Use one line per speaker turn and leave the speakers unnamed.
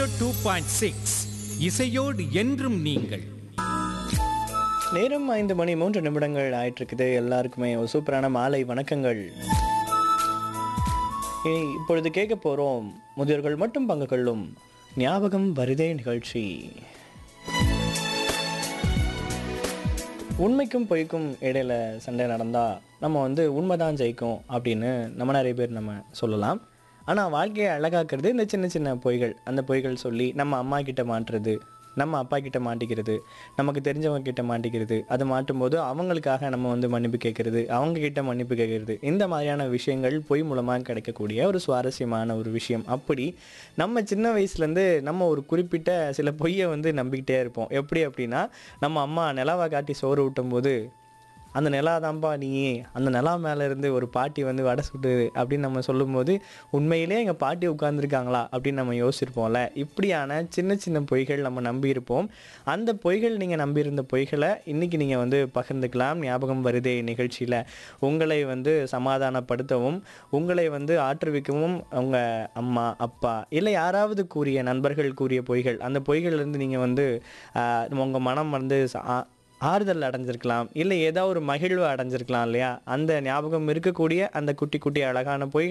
two point six இசையோடு என்றும் நீங்கள்
நேரம் ஐந்து மணி மூன்று நிமிடங்கள் ஆயிட்டு இருக்குது எல்லாருக்குமே ஒரு சூப்பரான மாலை வணக்கங்கள் இனி இப்பொழுது கேட்க போறோம் முதியோர்கள் மட்டும் பங்கு கொள்ளும் ஞாபகம் வருதே நிகழ்ச்சி உண்மைக்கும் பொய்க்கும் இடையில சண்டை நடந்தா நம்ம வந்து உண்மைதான் ஜெயிக்கும் அப்படின்னு நம்ம நிறைய பேர் நம்ம சொல்லலாம் ஆனால் வாழ்க்கையை அழகாக்குறது இந்த சின்ன சின்ன பொய்கள் அந்த பொய்கள் சொல்லி நம்ம அம்மா கிட்ட மாட்டுறது நம்ம அப்பா கிட்ட மாட்டிக்கிறது நமக்கு தெரிஞ்சவங்க கிட்ட மாட்டிக்கிறது அது மாட்டும் போது அவங்களுக்காக நம்ம வந்து மன்னிப்பு கேட்கறது அவங்க கிட்ட மன்னிப்பு கேட்கறது இந்த மாதிரியான விஷயங்கள் பொய் மூலமாக கிடைக்கக்கூடிய ஒரு சுவாரஸ்யமான ஒரு விஷயம் அப்படி நம்ம சின்ன வயசுலேருந்து நம்ம ஒரு குறிப்பிட்ட சில பொய்யை வந்து நம்பிக்கிட்டே இருப்போம் எப்படி அப்படின்னா நம்ம அம்மா நிலாவை காட்டி சோறு ஊட்டும் போது அந்த நிலா தான்ப்பா நீ அந்த நிலா மேலே இருந்து ஒரு பாட்டி வந்து வடை சுட்டுது அப்படின்னு நம்ம சொல்லும்போது உண்மையிலே எங்கள் பாட்டி உட்காந்துருக்காங்களா அப்படின்னு நம்ம யோசிச்சிருப்போம்ல இப்படியான சின்ன சின்ன பொய்கள் நம்ம நம்பியிருப்போம் அந்த பொய்கள் நீங்கள் நம்பியிருந்த பொய்களை இன்றைக்கி நீங்கள் வந்து பகிர்ந்துக்கலாம் ஞாபகம் வருதே நிகழ்ச்சியில் உங்களை வந்து சமாதானப்படுத்தவும் உங்களை வந்து ஆற்றுவிக்கவும் உங்கள் அம்மா அப்பா இல்லை யாராவது கூறிய நண்பர்கள் கூறிய பொய்கள் அந்த பொய்கள்லேருந்து நீங்கள் வந்து உங்கள் மனம் வந்து ச- ஆ- ஆறுதல் அடைஞ்சிருக்கலாம் இல்லை ஏதோ ஒரு மகிழ்வு அடைஞ்சிருக்கலாம் இல்லையா அந்த ஞாபகம் இருக்கக்கூடிய அந்த குட்டி குட்டி அழகான பொய்கள்